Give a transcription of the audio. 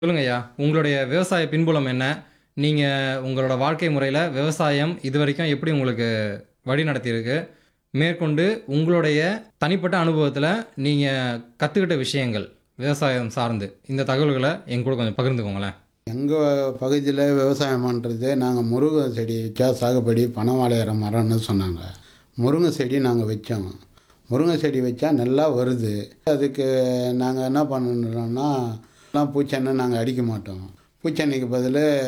சொல்லுங்க ஐயா உங்களுடைய விவசாய பின்புலம் என்ன நீங்கள் உங்களோட வாழ்க்கை முறையில் விவசாயம் இது வரைக்கும் எப்படி உங்களுக்கு வழி நடத்தியிருக்கு மேற்கொண்டு உங்களுடைய தனிப்பட்ட அனுபவத்தில் நீங்கள் கற்றுக்கிட்ட விஷயங்கள் விவசாயம் சார்ந்து இந்த தகவல்களை எங்க கூட கொஞ்சம் பகிர்ந்துக்கோங்களேன் எங்கள் பகுதியில் விவசாயம் பண்ணுறது நாங்கள் முருங்கை செடி வச்சா சாகுபடி பணம் வாழையிற மரம்னு சொன்னாங்க முருங்கை செடி நாங்கள் வச்சோம் முருங்கை செடி வச்சா நல்லா வருது அதுக்கு நாங்கள் என்ன பண்ணணும்னா எல்லாம் பூச்செண்ணை நாங்கள் அடிக்க மாட்டோம் பூச்செண்ணைக்கு பதில்